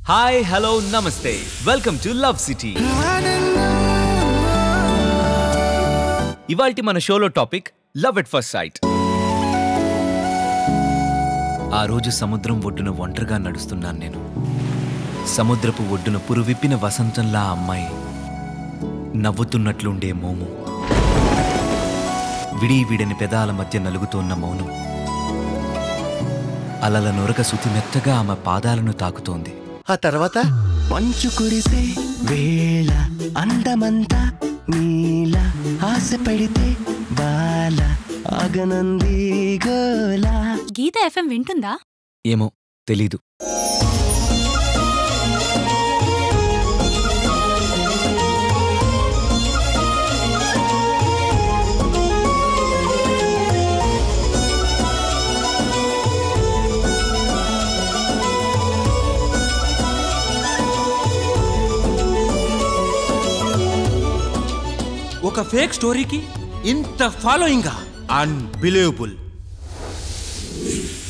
hi hello నమస్తే welcome to love city ఇవాల్టి మన షోలో topic love at first sight ఆ రోజు సముద్రం ఒడ్డున ఒంటరిగా నడుస్తున్నాను నేను సముద్రపు ఒడ్డున పురువిప్పిన వసంతంలా ఆ అమ్మాయి నవ్వుతున్నట్లుండే మోము విడి విడని పెదాల మధ్య నలుగుతోన్న మౌనం అలల నొరక శుతి మెత్తగా ఆమె పాదాలను తాకుతోంది ఆ తర్వాత మంచు కురిసే వేళ అందమంతా నీల ఆశ పెడితే బాల అగనంది గోల గీత ఎఫ్ఎం వింటుందా ఏమో తెలీదు ఒక ఫేక్ స్టోరీకి ఇంత ఫాలోయింగా అన్బిలీవబుల్